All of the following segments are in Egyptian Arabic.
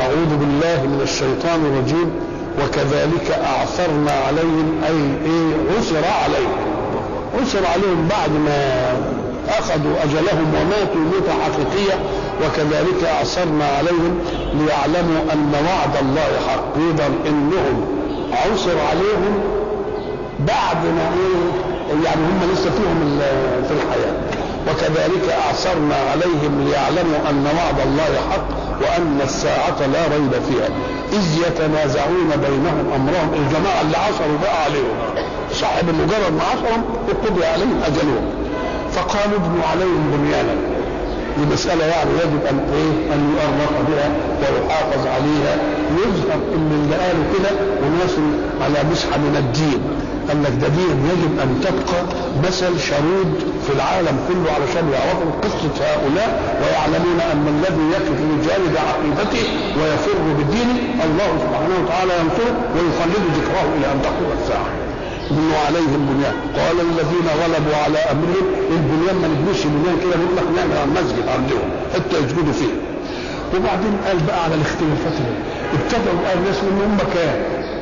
أعوذ بالله من الشيطان الرجيم وكذلك أعثرنا عليهم أي إيه عسر عليهم عسر عليهم بعد ما أخذوا أجلهم وماتوا موتة حقيقية وكذلك أعثرنا عليهم ليعلموا أن وعد الله حق يقدر إنهم عسر عليهم بعد ما إيه يعني هم لسه فيهم في الحياة وكذلك أعثرنا عليهم ليعلموا أن وعد الله حق وأن الساعة لا ريب فيها إذ يتنازعون بينهم أمرهم الجماعة اللي عصروا بقى عليهم صاحب مجرد ما عصرهم وقضي عليهم أجلهم فقالوا ابنوا عليهم بنيانا دي مسألة يعني يجب أن إيه أن يؤرق بها ويحافظ عليها يظهر إن اللي قالوا كده وناس على مسحة من الدين قال لك ده دين يجب أن تبقى مثل شرود في العالم كله علشان يعرفوا قصة هؤلاء ويعلمون أن الذي يقف لجانب عقيدته ويفر بدينه الله سبحانه وتعالى ينصره ويخلد ذكره إلى أن تقوم الساعة بنوا عليهم بنيان قال الذين غلبوا على امرهم البنيان ما نبنيش بنيان كده نقول لك نعمل مسجد عندهم حتى يسجدوا فيه وبعدين قال بقى على الاختلافات ابتدأوا قال الناس منهم مكان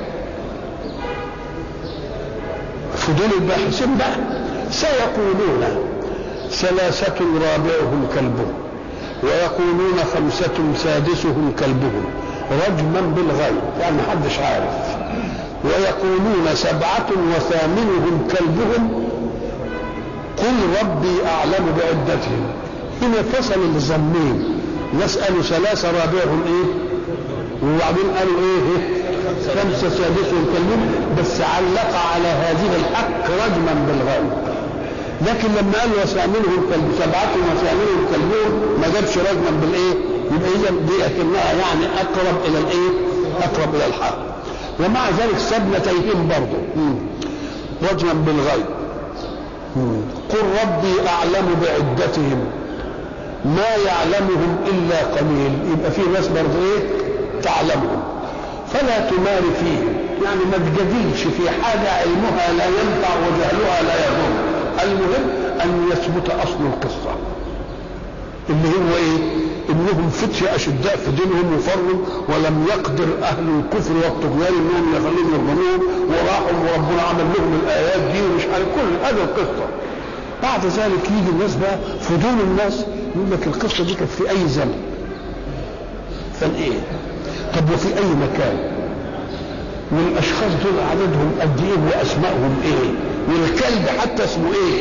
فضول الباحثين بقى سيقولون ثلاثة رابعهم كلبهم ويقولون خمسة سادسهم كلبهم رجما بالغيب يعني محدش عارف ويقولون سبعة وثامنهم كلبهم قل ربي أعلم بعدتهم هنا فصل الظنين نسأل ثلاثة رابعهم إيه وبعدين قالوا إيه خمسة سادسهم كلبهم بس علق على هذه الحق رجما بالغيب لكن لما قال وثامنهم كلب سبعة وثامنهم كلبهم ما جابش رجما بالإيه يبقى إذا دي أكنها يعني أقرب إلى الإيه أقرب إلى الحق ومع ذلك سبنتيهم برضه رجما بالغيب قل ربي اعلم بعدتهم ما يعلمهم الا قليل يبقى في ناس برضه ايه تعلمهم فلا تمار فيهم يعني ما تجادلش في حاجه علمها لا ينفع وجهلها لا يضر المهم ان يثبت اصل القصه اللي هو ايه انهم فتية اشداء في دينهم وفروا ولم يقدر اهل الكفر والطغيان انهم يخليهم يرمونهم وراحوا وربنا عمل لهم الايات دي ومش عارف كل هذه القصه بعد ذلك يجي الناس بقى فضول الناس يقول لك القصه دي كانت في اي زمن فالايه طب وفي اي مكان والاشخاص دول عددهم قد ايه واسمائهم ايه والكلب حتى اسمه ايه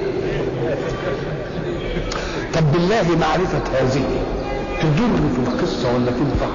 طب بالله معرفة هذه تدل في القصة ولا تنفع؟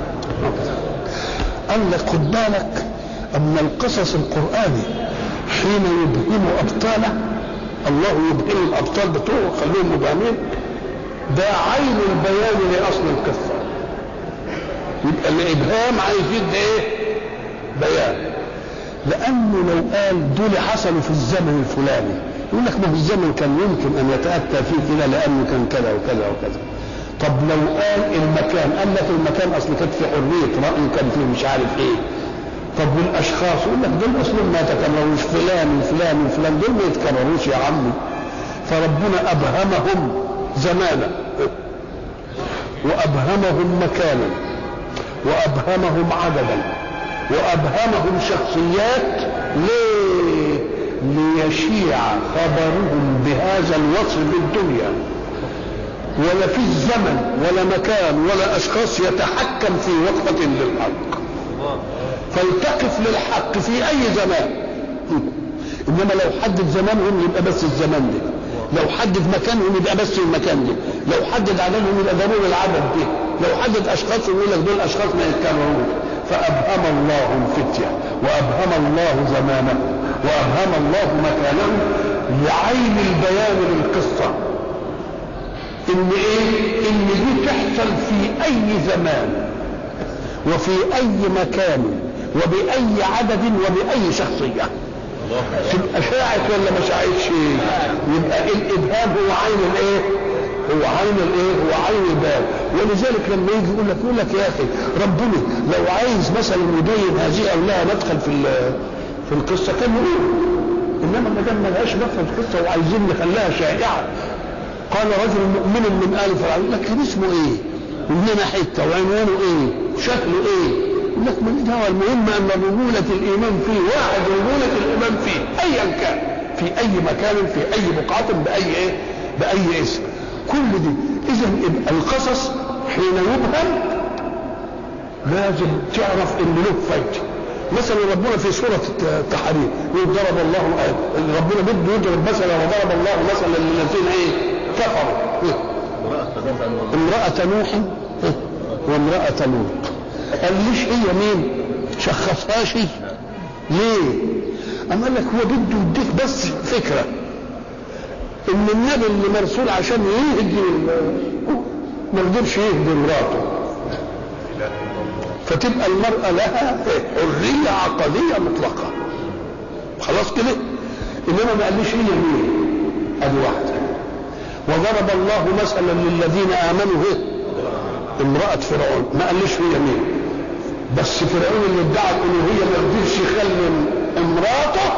قال لك خد بالك أن القصص القرآني حين يبهم أبطاله الله يبهم الأبطال بتوعه خليهم مبهمين ده عين البيان لأصل القصة يبقى الإبهام عايز يدي إيه؟ بيان لأنه لو قال دول حصلوا في الزمن الفلاني يقول لك ما هو الزمن كان يمكن ان يتاتى فيه كده لانه كان كذا وكذا وكذا طب لو قال المكان قال لك المكان اصل كانت في حريه راي كان فيه مش عارف ايه طب والاشخاص يقول لك دول اصلهم ما يتكرروش فلان وفلان وفلان دول ما يتكرروش يا عمي فربنا ابهمهم زمانا وابهمهم مكانا وابهمهم عددا وابهمهم شخصيات ليه ليشيع خبرهم بهذا الوصف في الدنيا ولا في الزمن ولا مكان ولا اشخاص يتحكم في وقفة للحق فلتقف للحق في اي زمان انما لو حدد زمانهم يبقى بس الزمان ده لو حدد مكانهم يبقى بس المكان ده لو حدد عددهم يبقى ضروري العدد ده لو حدد اشخاصهم يقول لك دول اشخاص ما يتكرروش فابهم الله الفتيه وابهم الله زمانه وابهم الله مكانه لعين البيان للقصه ان ايه ان دي تحصل في اي زمان وفي اي مكان وباي عدد وباي شخصيه تبقى شاعت ولا ما شاعتش يبقى الابهام هو عين الايه هو عين الايه هو عين الباب ولذلك لما يجي يقول لك يقول لك يا اخي ربنا لو عايز مثلا يبين هذه او لها مدخل في في القصه كان يقول انما ما دام ملهاش مدخل في القصه وعايزين نخليها شائعه قال رجل مؤمن من ال فرعون يقول لك كان اسمه ايه؟ انما حته وعنوانه ايه شكله ايه يقول لك من هو المهم ان رجوله الايمان فيه واحد رجوله الايمان فيه ايا كان في اي مكان في اي بقعه باي ايه باي اسم كل دي اذا القصص حين يبهم لازم تعرف ان له فايده مثلا ربنا في سورة التحريم يقول ضرب الله آية ربنا بده يضرب مثلا وضرب الله مثلا للذين ايه كفروا امرأة نوح وامرأة لوط قال ليش هي مين شخصهاش ليه أما قال لك هو بده يديك بس فكرة ان النبي اللي مرسول عشان يهدي ما قدرش يهدي مراته فتبقى المرأة لها حرية عقدية مطلقة خلاص كده إنما ما قاليش هي مين أدي واحدة وضرب الله مثلا للذين آمنوا هي امرأة فرعون ما قاليش هي مين بس فرعون اللي ادعى الألوهية ما قدرش يخلي امراته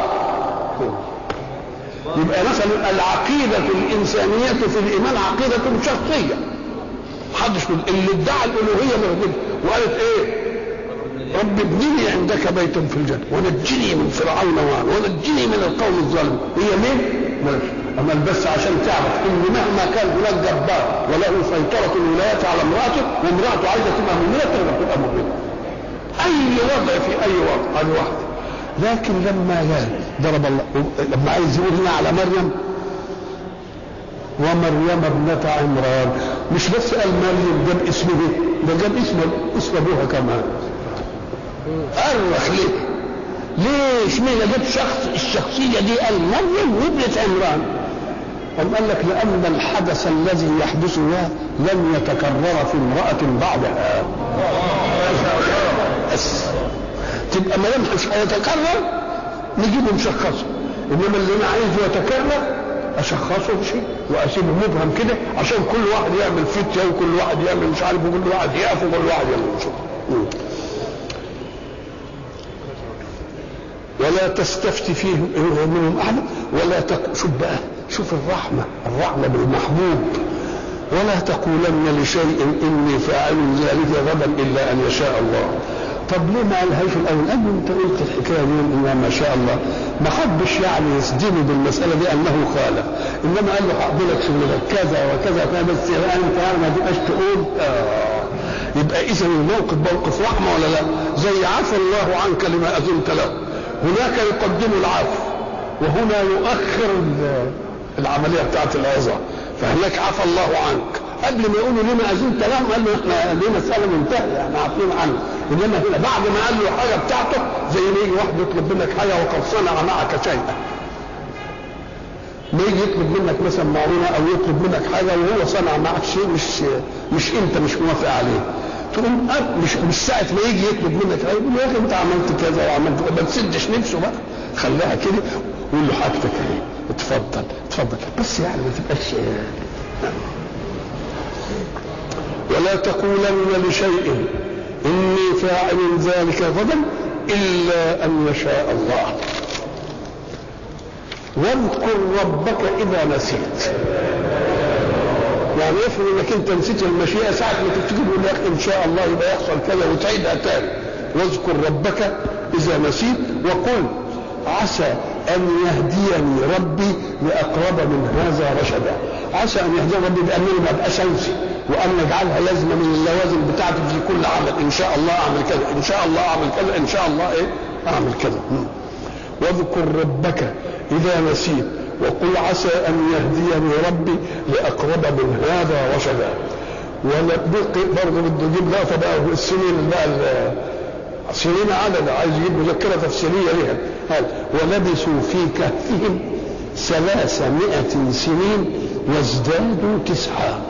يبقى مثلا العقيدة الإنسانية في الإيمان عقيدة شخصية محدش اللي ادعى الألوهية ما قدرش وقالت ايه رب ابني لي عندك بيتا في الجنة ونجني من فرعون وعن ونجني من القوم الظالمين هي مين؟ ماشي أما بس عشان تعرف إن مهما كان هناك جبار وله سيطرة الولايات على امرأته وامرأته عايزة تبقى مؤمنة تقدر تبقى مؤمنة. أي وضع في أي وضع هذه واحدة. لكن لما قال ضرب الله لما عايز يقول هنا على مريم ومريم ابنة عمران مش بس قال مريم جاب اسمه ده جاب اسم اسم ابوها كمان أرخ ليه؟ ليش مين جاب شخص الشخصية دي قال مريم وابنة عمران قام قال لك لأن الحدث الذي يحدث له لن يتكرر في امرأة بعدها بس تبقى ما دام مش هيتكرر نجيبه مشخصه انما اللي انا عايزه يتكرر اشخصه بشيء واسيبه مبهم كده عشان كل واحد يعمل فتيه وكل واحد يعمل مش عارف وكل واحد يقف وكل واحد يعمل مش ولا تستفت فيهم منهم احد ولا تق... شوف بقى شوف الرحمه الرحمه بالمحبوب ولا تقولن لشيء اني فاعل ذلك غدا الا ان يشاء الله طب ليه ما قالهاش الاول؟ قال انت قلت الحكايه دي انها ما شاء الله ما حبش يعني يصدمه بالمساله دي انه خالق انما قال له هقبلك شغلك كذا وكذا بس انت يعني ما تبقاش تقول آه يبقى اذا الموقف موقف رحمه ولا لا؟ زي عفى الله عنك لما اذنت له هناك يقدم العفو وهنا يؤخر العمليه بتاعت العظه فهناك عفى الله عنك قبل ما يقولوا لما اذنت لهم قال له احنا دي مساله منتهيه احنا عارفين عنها انما هنا بعد ما قال له حاجه بتاعته زي ما يجي واحد يطلب منك حاجه وقد صنع معك شيئا ما يجي يطلب منك مثلا معونه او يطلب منك حاجه وهو صنع معك شيء مش مش انت مش موافق عليه تقوم مش مش ساعه ما يجي يطلب منك حاجه يقول له يا اخي انت عملت كذا وعملت كذا ما تسدش نفسه بقى خليها كده وقول له حاجتك اهي اتفضل اتفضل بس يعني ما تبقاش ولا تقولن لشيء إني فاعل ذلك غدا إلا أن يشاء الله واذكر ربك إذا نسيت يعني افرض انك انت نسيت المشيئه ساعه ما تفتكر يقول لك ان شاء الله يبقى يحصل كذا وتعيدها تاني واذكر ربك اذا نسيت وقل عسى ان يهديني ربي لاقرب من هذا رشدا عسى ان يهديني ربي بانني ما ابقاش انسي وان يجعلها لازمه من اللوازم بتاعتي في كل عمل ان شاء الله اعمل كذا ان شاء الله اعمل كذا ان شاء الله ايه اعمل كذا واذكر ربك اذا نسيت وقل عسى ان يهديني ربي لاقرب من هذا رشدا ونبقي برضه بده يجيب لقطه بقى السنين بقى سنين عدد عايز يجيب مذكره تفسيريه لها قال ولبثوا في كهفهم ثلاثمائة سنين وازدادوا تسعة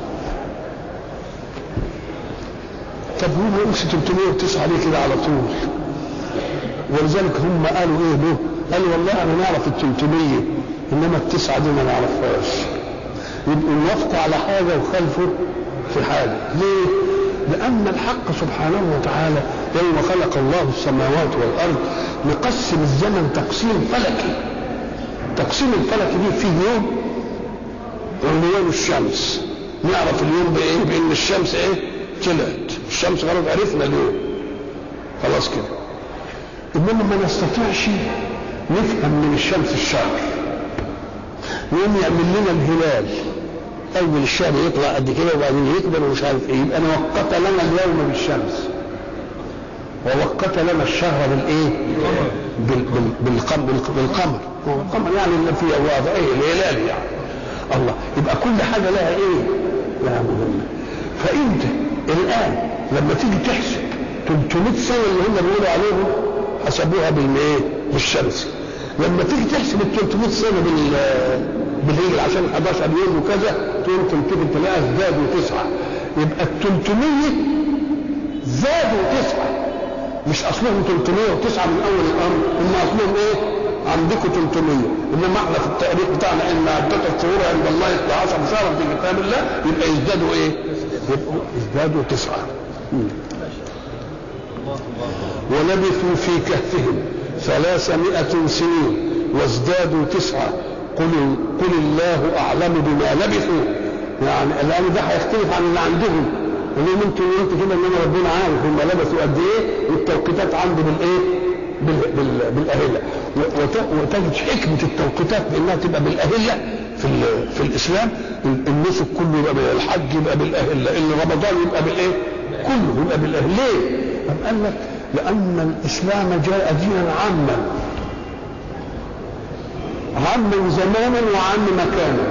طب هو ما يقولش 309 ليه كده على طول ولذلك هم قالوا ايه له قالوا والله انا نعرف ال 300 انما التسعه دي ما نعرفهاش يبقوا يوافقوا على حاجه وخالفوا في حاجه ليه؟ لأن الحق سبحانه وتعالى يوم خلق الله السماوات والأرض مقسم الزمن تقسيم فلكي تقسيم الفلكي دي فيه يوم عنوان الشمس نعرف اليوم بإيه؟ بإن الشمس إيه؟ طلعت الشمس غربت عرفنا اليوم خلاص كده انما ما نستطيعش نفهم من الشمس الشهر يقوم يعمل لنا الهلال اول الشهر يطلع قد كده وبعدين يكبر ومش عارف ايه يبقى انا وقت لنا اليوم بالشمس ووقت لنا الشهر بالايه؟ بال بال بالقمر بالقمر القمر يعني اللي فيه واضح ايه الهلال يعني الله يبقى كل حاجه لها ايه؟ لها مهمه فانت الان لما تيجي تحسب 300 سنه اللي هم بيقولوا عليهم حسبوها بالايه؟ بالشمس لما تيجي تحسب ال 300 سنه بال بالهجري عشان 11 يوم وكذا تقوم تمتلك تلاقيها ازدادوا تسعه يبقى ال 300 زادوا تسعه مش اصلهم 309 من اول الامر هم اصلهم ايه؟ عندكم 300 انما احنا في التاريخ بتاعنا ان عدة الشهور عند الله 12 شهرا في كتاب الله يبقى يزدادوا ايه؟ يبقوا يزدادوا تسعه ولبثوا في كهفهم ثلاثمائة سنين وازدادوا تسعة قل قل الله أعلم بما لبثوا يعني الآن ده هيختلف عن اللي عندهم انهم انتوا قلت كده ان انا ربنا عارف هم لبثوا قد ايه والتوقيتات عنده بالايه؟ بال بال بالاهله وتجد حكمه التوقيتات بانها تبقى بالاهله في في الاسلام النسك كله يبقى الحج يبقى بالاهله اللي رمضان يبقى بالايه؟ كله يبقى بالاهله ليه؟ أم قال لك لأن الإسلام جاء دينا عاما عاما زمانا وعام مكانا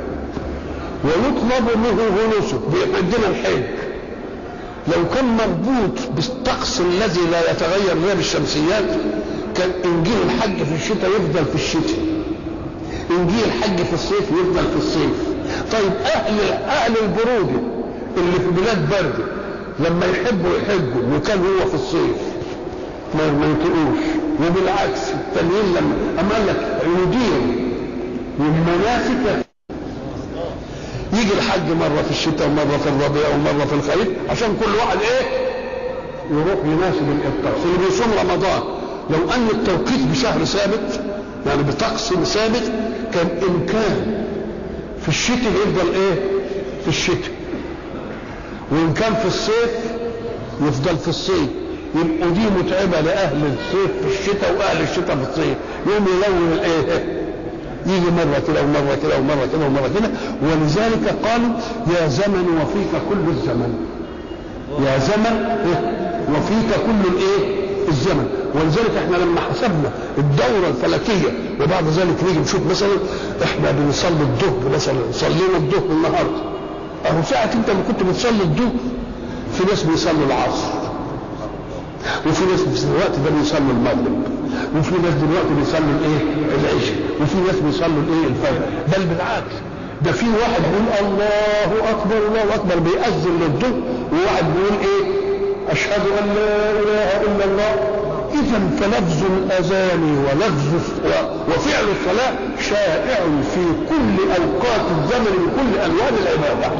ويطلب منه نسك بيقدنا الحج لو كان مربوط بالطقس الذي لا يتغير غير الشمسيات كان انجيل الحج في الشتاء يفضل في الشتاء انجيل الحج في الصيف يفضل في الصيف طيب اهل اهل البرود اللي في بلاد بارده لما يحبوا يحجوا وكان هو في الصيف ما ما يطيقوش وبالعكس التانيين لما اما قال لك يدير المناسك يجي الحج مره في الشتاء ومره في الربيع ومره في الخريف عشان كل واحد ايه يروح يناسب الطقس اللي بيصوم رمضان لو ان التوقيت بشهر ثابت يعني بطقس ثابت كان امكان في الشتاء يفضل ايه في الشتاء وان كان في الصيف يفضل في الصيف يبقوا دي متعبه لاهل الصيف في الشتاء واهل الشتاء في الصيف يوم يلون الايه يجي مره كده ومره كده ومره كده ومره كده ولذلك قالوا يا زمن وفيك كل الزمن يا زمن وفيك كل الايه الزمن ولذلك احنا لما حسبنا الدوره الفلكيه وبعد ذلك نيجي نشوف مثلا احنا بنصلي الظهر مثلا صلينا الظهر النهارده اهو ساعة انت ما كنت بتصلي الظهر في ناس بيصلوا العصر وفي ناس في الوقت ده بيصلوا المغرب وفي ناس دلوقتي بيصلوا الايه العشاء وفي ناس بيصلوا الايه الفجر بل بالعكس ده في واحد بيقول الله اكبر الله اكبر بيأذن للظهر وواحد بيقول ايه اشهد ان لا اله الا الله اذا فلفظ الاذان ولفظ وفعل الصلاه شائع في كل اوقات الزمن بكل الوان العباده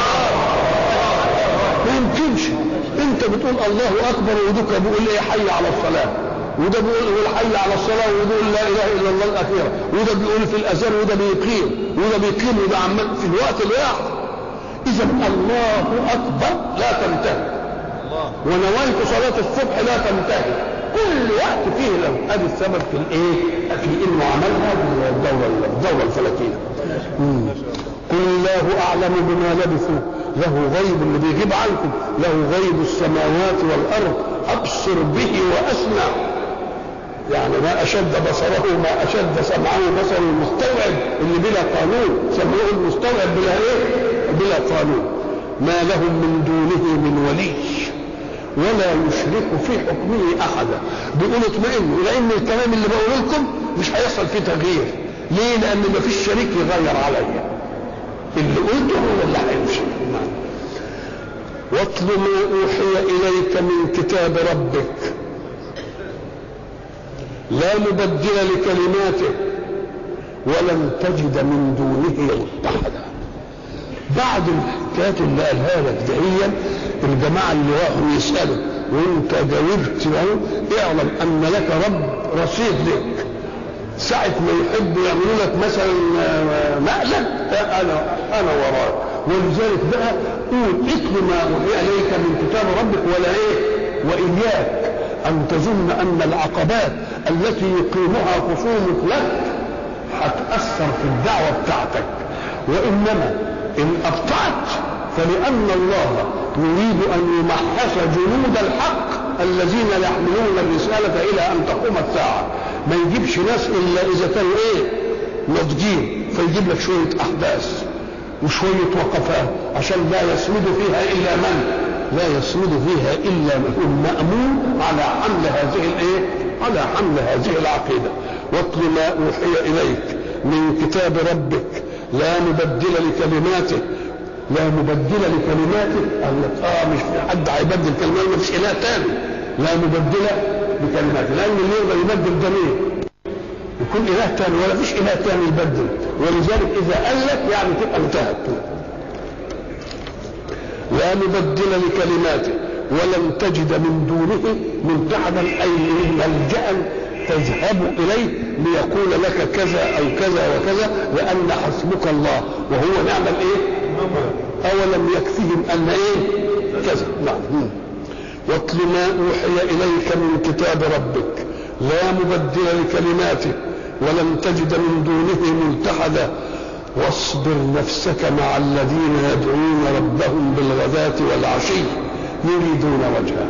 ما يمكنش انت بتقول الله اكبر ودك بيقول ايه حي على الصلاه وده بيقول حي على الصلاه وده بيقول لا اله الا الله الاخيره وده بيقول في الاذان وده بيقيم وده بيقيم وده عمال في الوقت الواحد اذا الله اكبر لا تنتهي ونوايت صلاه الصبح لا تنتهي كل وقت فيه له ادي السبب في الايه في انه عملها الدوره الدوره الفلكيه قل الله اعلم بما لبثوا له غيب اللي بيغيب عنكم له غيب السماوات والارض ابصر به واسمع يعني ما اشد بصره ما اشد سمعه بصره المستوعب اللي بلا قانون سموه المستوعب بلا ايه بلا قانون ما لهم من دونه من ولي ولا يشرك في حكمه احدا بيقول اطمئنوا لان الكلام اللي بقوله لكم مش هيحصل فيه تغيير ليه لان مفيش شريك يغير عليا اللي قلته هو اللي هيمشي واتل ما اوحي اليك من كتاب ربك لا مبدل لكلماته ولن تجد من دونه متحدا بعد الحكايات اللي قالها لك دهيا الجماعه اللي راحوا يسالوا وانت جاوبت له اعلم ان لك رب رصيد لك ساعة ما يحبوا يعملوا لك مثلا مقلب انا انا وراك ولذلك بقى قول اتل ما اوحي اليك من كتاب ربك ولا ايه واياك ان تظن ان العقبات التي يقيمها خصومك لك هتاثر في الدعوه بتاعتك وانما ان ابطات فلان الله يريد ان يمحص جنود الحق الذين يحملون الرساله الى ان تقوم الساعه ما يجيبش ناس الا اذا كانوا ايه ناضجين فيجيب لك شويه احداث وشويه وقفات عشان لا يسند فيها الا من لا يسند فيها الا من مامون على حمل هذه الايه على حمل هذه العقيده واتل ما اوحي اليك من كتاب ربك لا مبدل لكلماته لا مبدل لكلماته قال لك اه مش في حد هيبدل كلماته مفيش اله تاني لا مبدل لكلماته لان اللي يقدر يبدل ده مين؟ يكون اله تاني ولا فيش اله تاني يبدل ولذلك اذا قال لك يعني تبقى انتهت لا مبدل لكلماته ولن تجد من دونه ملتحدا اي ملجا تذهب اليه ليقول لك كذا او كذا وكذا لان حسبك الله وهو نعم الايه؟ اولم يكفهم ان ايه؟ كذا نعم واتل ما اوحي اليك من كتاب ربك لا مبدل لكلماته ولن تجد من دونه ملتحدا واصبر نفسك مع الذين يدعون ربهم بالغداة والعشي يريدون وجهه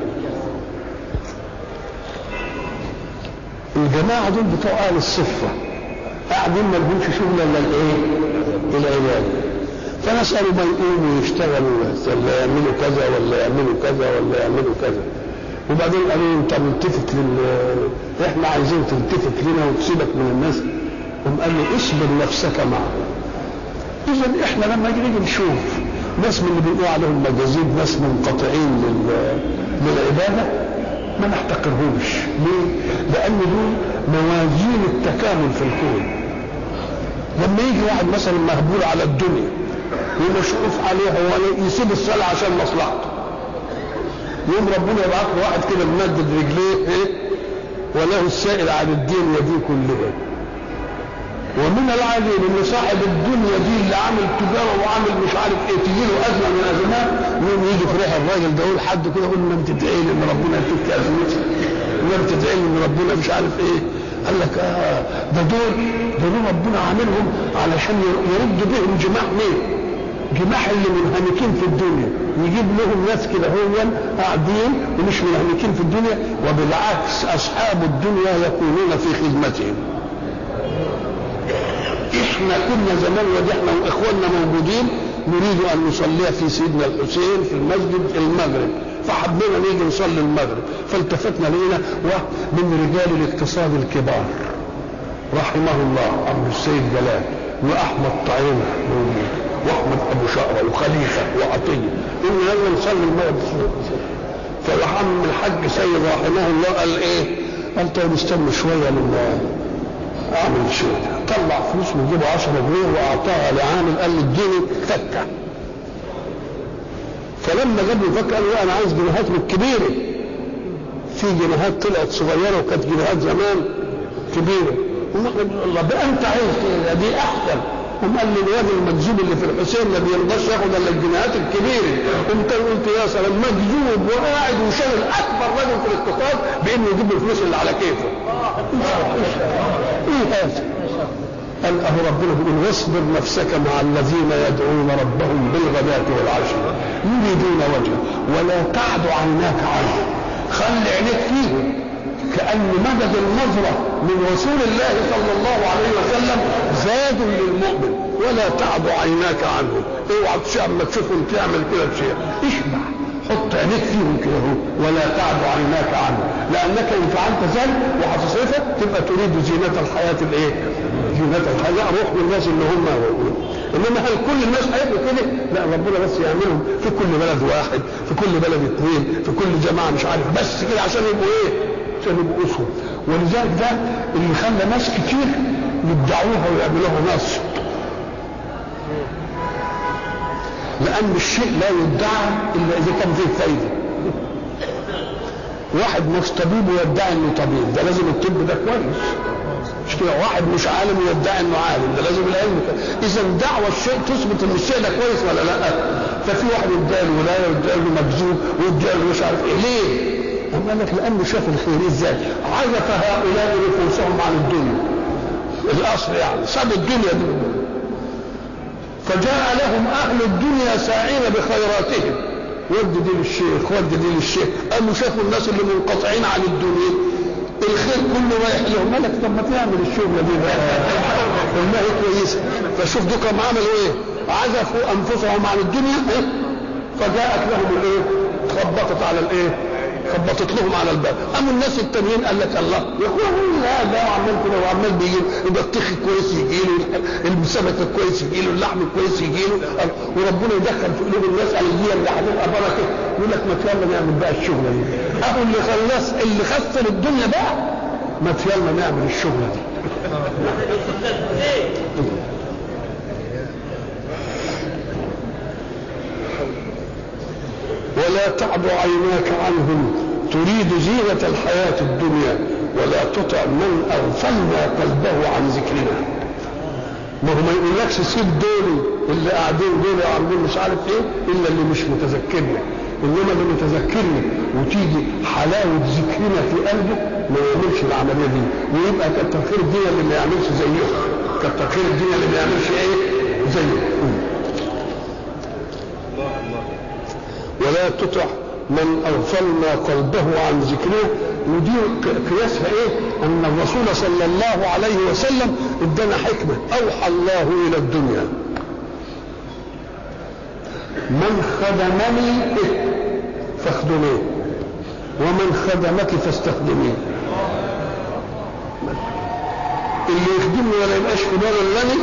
الجماعة دول بتوع أهل الصفة قاعدين ما لهمش شغل إلا الإيه؟ العبادة فنسألوا ما يقوموا يشتغلوا ولا يعملوا كذا ولا يعملوا كذا ولا يعملوا كذا وبعدين قالوا انت ملتفت لل احنا عايزين تلتفت لنا وتسيبك من الناس قام قال له اصبر نفسك معه اذا احنا لما نيجي نشوف ناس من اللي بيقولوا عليهم مجازيب ناس منقطعين لل... للعباده ما نحتقرهمش ليه؟ لان دول موازين التكامل في الكون لما يجي واحد مثلا مهبول على الدنيا ومشروف عليها ولا يسيب الصلاه عشان مصلحته يوم ربنا يبعث له واحد كده ممدد رجليه ايه وله السائل عن الدنيا دي كلها ومن العجيب ان صاحب الدنيا دي اللي عامل تجاره وعامل مش عارف ايه تجي له ازمه من الازمات يوم يجي في ريح الراجل ده يقول حد كده يقول ما بتدعي لي ان ربنا يفك ازمتي ما بتدعي لي ان ربنا مش عارف ايه قال لك اه ده دول ده دول ربنا عاملهم علشان يرد بهم جماح مين؟ جماح اللي منهمكين في الدنيا يجيب لهم ناس كده هو قاعدين ومش منهمكين في الدنيا وبالعكس اصحاب الدنيا يكونون في خدمتهم احنا كنا زمان ودي احنا واخواننا موجودين نريد ان نصليها في سيدنا الحسين في المسجد المغرب فحبينا نيجي نصلي المغرب فالتفتنا لقينا من رجال الاقتصاد الكبار رحمه الله عبد السيد جلال واحمد طعيمه موجود واحمد ابو شقره وخليفه وعطيه ان لازم نصلي المغرب فراح عم الحاج سيد رحمه الله قال ايه؟ قال طيب استنوا شويه لما اعمل شيء طلع فلوس من جيبه 10 جنيه واعطاها لعامل قال لي اديني فكه فلما جاب لي فكه قال له انا عايز جنيهات من الكبيره في جنيهات طلعت صغيره وكانت جنيهات زمان كبيره الله بقى انت عايز دي احسن قام قال لي الواد المجذوب اللي في الحسين ما بيرضاش ياخد الا الجنيهات الكبيره قمت قلت يا سلام مجذوب وقاعد وشاغل اكبر راجل في الاقتصاد بانه يجيب الفلوس اللي على كيفه ايه هذا قال اهو ربنا بيقول واصبر نفسك مع الذين يدعون ربهم بالغداة والعشي يريدون وجهه ولا تعد عيناك عنهم خلي عينيك فيهم كأن مدد النظرة من رسول الله صلى الله عليه وسلم زاد للمؤمن ولا تعد عيناك عنهم اوعى تشاء اما تشوفهم تعمل كده شيء اشبع حط عينيك فيهم كده اهو ولا تعد عيناك عنهم لانك ان فعلت ذلك وهتصرفها تبقى تريد زينة الحياة الايه؟ زينة الحياة لا روح للناس اللي هم انما هل كل الناس هيبقوا كده؟ لا ربنا بس يعملهم في كل بلد واحد في كل بلد اثنين في كل جماعة مش عارف بس كده عشان يبقوا ايه؟ عشان يبقوا اسوة ولذلك ده اللي خلى ناس كتير يدعوها ويعملوها نصب لأن الشيء لا يدعى إلا إذا كان فيه فايدة واحد مش طبيب ويدعي انه طبيب ده لازم الطب ده كويس مش كده واحد مش عالم ويدعي انه عالم ده لازم العلم اذا دعوى الشيء تثبت ان الشيء ده كويس ولا لا ففي واحد ادى له ولايه وادى له مجذوب وادى له مش عارف ايه ليه؟ أم قال لك لانه شاف الخير ازاي؟ عزف هؤلاء نفوسهم عن الدنيا الاصل يعني ساب الدنيا دي فجاء لهم اهل الدنيا ساعين بخيراتهم ود دي للشيخ ود دي للشيخ قاموا شافوا الناس اللي منقطعين عن الدنيا الخير كله رايح لهم قال لك طب ما تعمل الشغله دي بقى والله كويسه فشوف دوكم عملوا ايه عزفوا انفسهم عن الدنيا إيه؟ فجاءت لهم الايه خبطت على الايه خبطت لهم على الباب قاموا الناس التانيين قال لك الله يا اخويا لا ده وعمال كده وعمال بيجي يبقى الطيخ كويس يجي له السمك الكويس يجي له اللحم الكويس يجي له وربنا يدخل في قلوب الناس على دي اللي هتبقى بركه يقول لك ما يلا نعمل بقى الشغله دي اهو اللي خلص اللي خسر الدنيا بقى ما يلا نعمل الشغله دي ولا تعد عيناك عنهم تريد زينة الحياة الدنيا ولا تطع من أغفلنا قلبه عن ذكرنا ما هو ما يقولكش سيب دول اللي قاعدين دول وعاملين مش عارف ايه الا اللي مش متذكرنا انما اللي متذكرنا وتيجي حلاوه ذكرنا في قلبه ما يعملش العمليه دي ويبقى كتر خير الدنيا اللي ما يعملش زيه كتر خير الدنيا اللي ما يعملش ايه زيه ولا تطع من اغفلنا قلبه عن ذكره ودي قياسها ايه؟ ان الرسول صلى الله عليه وسلم ادانا حكمه اوحى الله الى الدنيا من خدمني فاخدميه ومن خدمك فاستخدميه اللي يخدمني ولا يبقاش في باله الا انا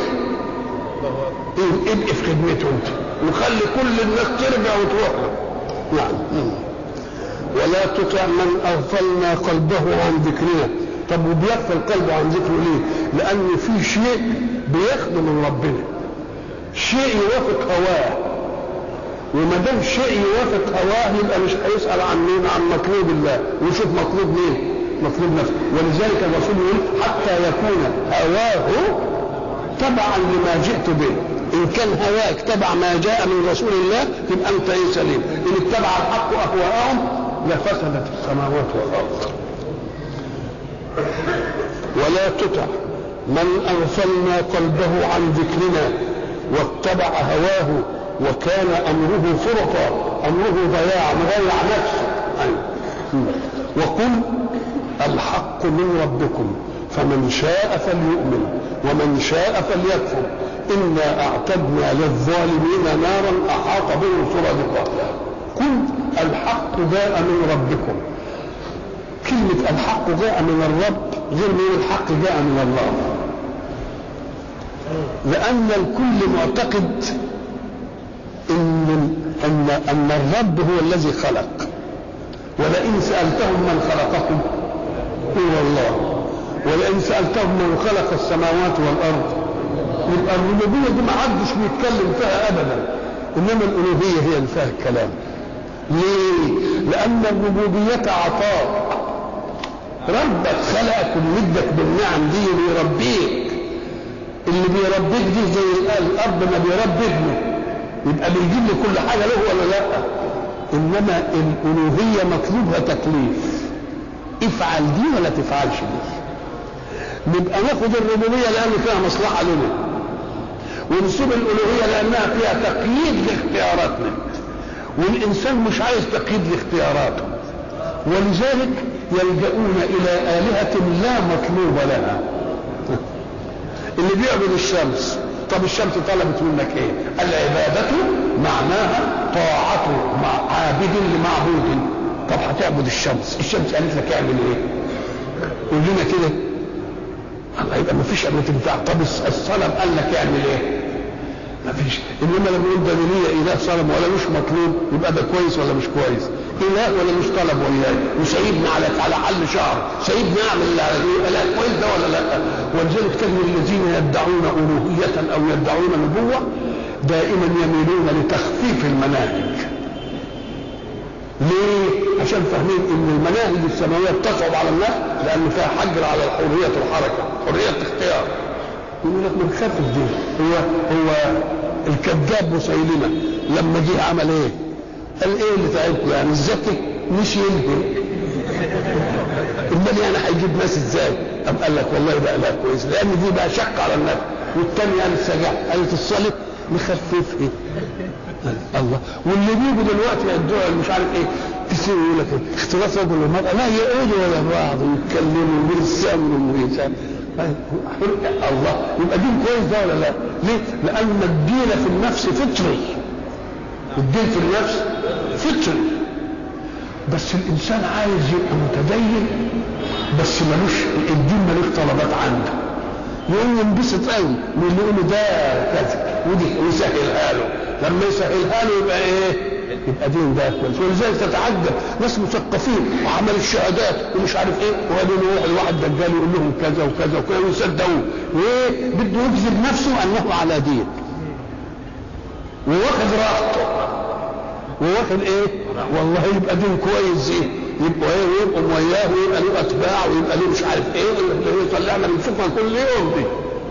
ابقي في خدمته انت وخلي كل الناس ترجع وتروح له نعم ولا تطع من اغفلنا قلبه عن ذكرنا طب وبيغفل قلبه عن ذكره ليه لان في شيء بياخده من ربنا شيء يوافق هواه وما دام شيء يوافق هواه يبقى مش هيسال عن مين عن مطلوب الله ويشوف مطلوب مين مطلوب نفسه ولذلك الرسول يقول حتى يكون هواه تبعا لما جئت به ان كان هواك تبع ما جاء من رسول الله يبقى انت ايه سليم ان اتبع الحق اهواءهم لفسدت السماوات والارض ولا تطع من اغفلنا قلبه عن ذكرنا واتبع هواه وكان امره فرطا امره ضياع مضيع نفسه وقل الحق من ربكم فمن شاء فليؤمن ومن شاء فليكفر إنا أعتدنا للظالمين نارا أحاط بهم سرادقها قل الحق جاء من ربكم كلمة الحق جاء من الرب غير من الحق جاء من الله لأن الكل معتقد إن أن أن الرب هو الذي خلق ولئن سألتهم من خلقكم هو الله ولئن سألتهم من خلق السماوات والأرض يبقى الربوبية دي ما حدش بيتكلم فيها أبدا إنما الألوهية هي اللي فيها الكلام ليه؟ لأن الربوبية عطاء ربك خلقك ومدك بالنعم دي وبيربيك اللي بيربيك دي زي الأب ما بيربي ابنه يبقى بيجيب له كل حاجة له ولا لا؟ إنما الألوهية مطلوبها تكليف افعل دي ولا تفعلش دي نبقى ناخد الربوبيه لان فيها مصلحه لنا ونسيب الالوهيه لانها فيها تقييد لاختياراتنا والانسان مش عايز تقييد لاختياراته ولذلك يلجؤون الى الهه لا مطلوب لها اللي بيعبد الشمس طب الشمس طلبت منك ايه العباده معناها طاعه مع عابد لمعبود طب هتعبد الشمس الشمس قالت لك اعمل ايه قول لنا كده الله يبقى ما فيش قبل تنفع طب الصنم قال لك اعمل ايه ما فيش انما لما يقول ده ليه اله صنم ولا مش مطلوب يبقى ده كويس ولا مش كويس اله ولا مش طلب وياي وسيبني على على حل شعر سيبني اعمل اللي على لا كويس ده ولا لا ولذلك تجد الذين يدعون الوهيه او يدعون نبوه دائما يميلون لتخفيف المناهج ليه؟ عشان فاهمين ان المناهج السماويه تصعب على الناس لان فيها حجر على حريه الحركه، حريه الاختيار. يقول لك بنخفف دي هو هو الكذاب مسيلمه لما جه عمل ايه قال ايه اللي تعبكم يعني الذكي مش يلهي امال يعني هيجيب ناس ازاي قام قال لك والله بقى لا كويس لان دي بقى شق على النفس والتاني قال السجع قالت الصلب نخففه الله واللي بيجوا دلوقتي يدعوا مش عارف ايه تسيب يقول لك اختلاط رجل والمرأة لا يقعدوا ولا بعض ويتكلموا ويرسموا ويسموا الله يبقى دين كويس ده ولا لا؟ ليه؟ لأن الدين في النفس فطري الدين في النفس فطري بس الإنسان عايز يبقى متدين بس ملوش الدين ملوش طلبات عنده يقوم ينبسط قوي من اللي يقول له ده كذا ودي ويسهلها له لما يسهلها له يبقى ايه؟ يبقى دين ده كويس ولذلك تتعجب ناس مثقفين وعمل الشهادات ومش عارف ايه وقالوا له واحد واحد دجال يقول لهم كذا وكذا وكذا ويصدقوه وايه بده يجذب نفسه انه على دين وواخد راحته وواخد ايه والله يبقى دين كويس ايه يبقى ايه ويبقوا وياه ويبقى له اتباع ويبقى له مش عارف ايه اللي هو طلعنا بنشوفها كل يوم دي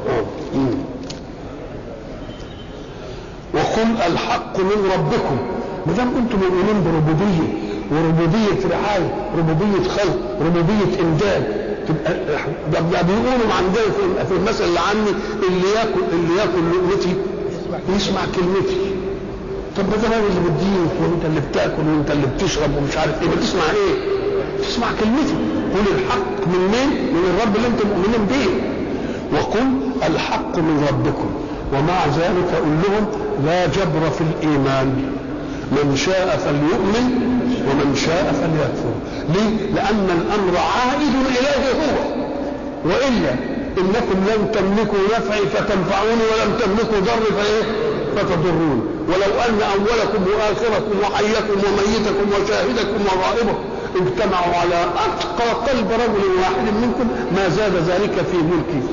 وقل الحق من ربكم ما دام انتم مؤمنين بربوبيه وربوبيه رعايه ربوبيه خلق ربوبيه امداد تبقى ده بيقولوا عندنا في في المثل اللي عني اللي ياكل اللي ياكل لقمتي يسمع كلمتي طب ما ده هو اللي بيديك وانت اللي بتاكل وانت اللي بتشرب ومش عارف ايه بتسمع ايه؟ تسمع كلمتي قول الحق من مين؟ من الرب اللي انتم مؤمنين بيه وقل الحق من ربكم ومع ذلك قل لهم لا جبر في الايمان من شاء فليؤمن ومن شاء فليكفر ليه لان الامر عائد اليه هو والا انكم لن تملكوا نفعي فتنفعوني ولم تملكوا ضري فايه فتضرون ولو ان اولكم واخركم وحيكم وميتكم وشاهدكم وغائبكم اجتمعوا على اتقى قلب رجل واحد منكم ما زاد ذلك في ملكي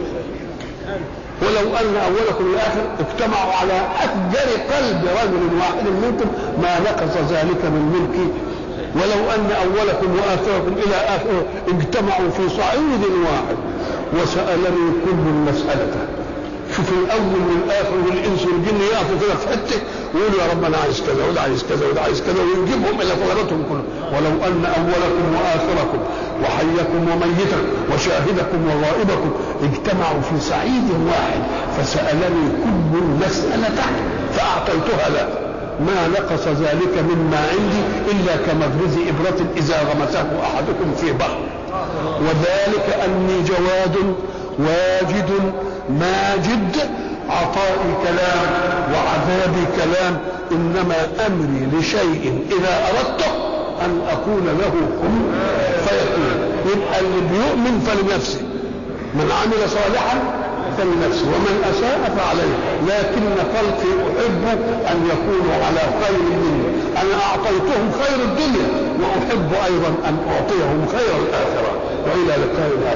ولو ان اولكم واخر اجتمعوا على افجر قلب رجل واحد منكم ما نقص ذلك من ملكي ولو ان اولكم واخركم الى اخره اجتمعوا في صعيد واحد وسالني كل مساله شوف الاول والاخر والانس والجن يقفوا كده في حته ويقولوا يا رب انا عايز كذا وده عايز كذا وده عايز كذا ويجيبهم الى طلباتهم كلهم ولو ان اولكم واخركم وحيكم وميتكم وشاهدكم وغائبكم اجتمعوا في صعيد واحد فسالني كل مساله فاعطيتها له ما نقص ذلك مما عندي الا كمبرز ابره اذا غمسه احدكم في بحر وذلك اني جواد واجد ماجد عطائي كلام وعذابي كلام انما امري لشيء اذا اردته ان اقول له كن فيكون يبقى اللي بيؤمن فلنفسه من عمل صالحا فلنفسه ومن اساء فعليه لكن خلقي احب ان يكونوا على خير مني انا اعطيتهم خير الدنيا واحب ايضا ان اعطيهم خير الاخره والى لقاء